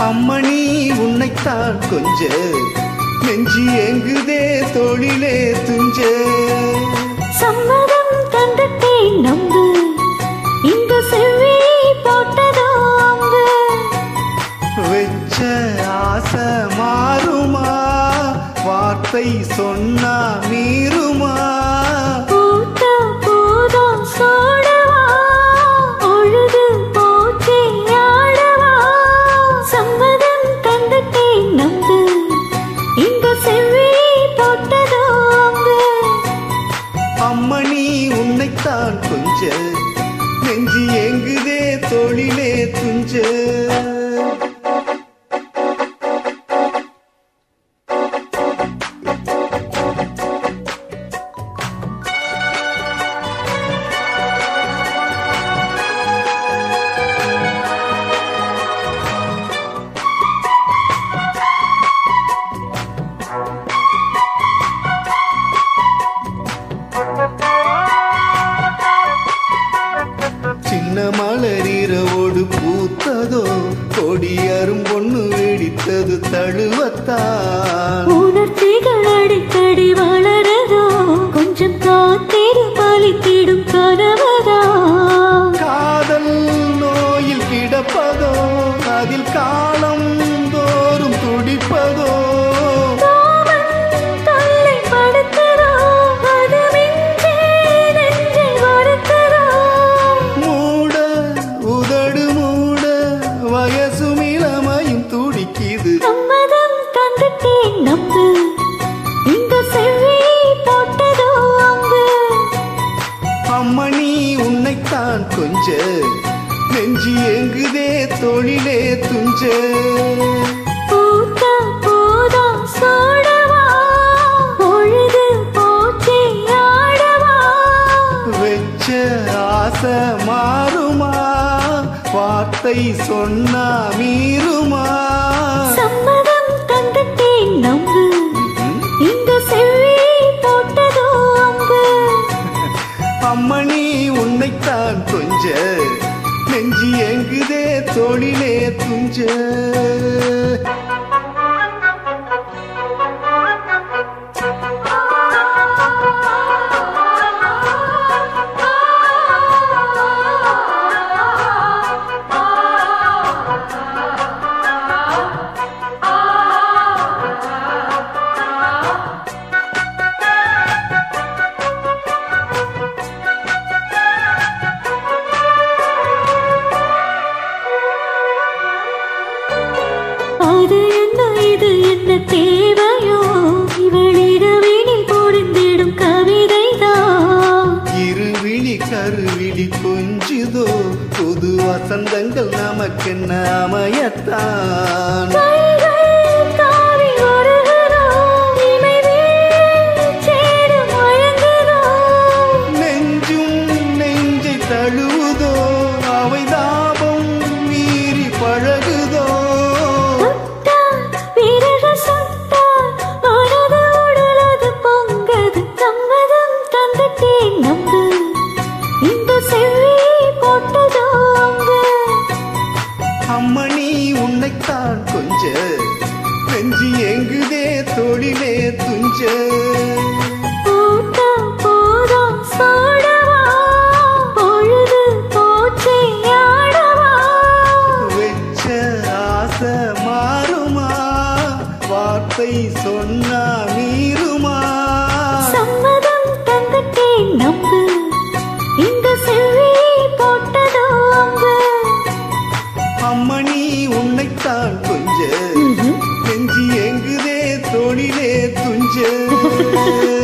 அம்மணி உன்னைத்தான் கொஞ்ச நெஞ்சி எங்குதே தொழிலே துஞ்ச சம்மதம் தந்துட்டேன் நம்பு இந்த செவ்வி போட்டதோ அம்பு வெச்ச ஆசை மாறுமா வார்த்தை சொன்னா மீறுமா பூத்த பூதம் சோடவா ஒழுது போச்சே ஆடவா சம்மதம் தந்துட்டேன் நம்பு இந்த செவ்வி போட்டதோ அம்பு அம்மணி உன்னைத்தான் கொஞ்ச நெஞ்சி எங்குதே தொழிலே துஞ்ச சின்ன மலரிரவோடு பூத்ததோ கொடியரும் பொண்ணு வெடித்தது தழுவத்தான் உணர்ச்சிகள் அடிக்கடி வளரதோ கொஞ்சம் காத்திரு பலித்திடும் கனவதா காதல் நோயில் கிடப்பதோ அதில் காலம் தோறும் துடிப்பதோ காமன் தொல்லை படுத்ததோ அது மிஞ்சே நெஞ்சை வருத்ததோ மூட உதடு மூட வயசும் இளமையும் துடிக்குது சம்மதம் தந்துட்டேன் நம்பு இந்த செவ்வி போட்டதோ அம்பு அம்மணி உன்னைத்தான் கொஞ்ச நெஞ்சி எங்குதே தொழிலே துஞ்ச பூத்த பூதம் சோடவா பொழுது போச்சே ஆடவா வெச்ச ஆசை மாறுமா வார்த்தை சொன்னா மீறுமா சம்மதம் தந்துட்டேன் நம்பு இந்த செவ்வி போட்டதோ அம்பு அம்மணி உன்னைத்தான் கொஞ்ச நெஞ்சி எங்குதே தொழிலே துஞ்ச அது என்ன இது என்ன தேவையோ இவளிடவினில் பொருந்திடும் கவிதைதான் இருவிழி கருவிழி கொஞ்சுதோ புது வசந்தங்கள் நமக்கென்ன அமையத்தான் கைகள் தாவி வருகிறோம் இமைவேல் சேர மயங்குகிறோம் நெஞ்சும் நெஞ்சை தழுவுதோ அவை தாபம் மீறி பழகுதோ தொட்டா விரக சொட்டா மனது உடலது பொங்கது சம்மதம் தந்துட்டேன் நம்பு இந்த செவ்வி போட்டதோ அம்பு அம்மணி உன்னைத்தான் கொஞ்ச நெஞ்சி எங்குதே தொழிலே துஞ்ச பூத்த பூதம் சோடவா பொழுது போச்சே ஆடவா வெச்ச ஆசை மாறுமா வார்த்தை சொன்னா மீறுமா சம்மதம் தந்துட்டேன் நம்பு இந்த செவ்வி போட்டதோ அம்பு அம்மணி உன்னைத்தான் கொஞ்ச நெஞ்சி எங்குதே தொழிலே துஞ்ச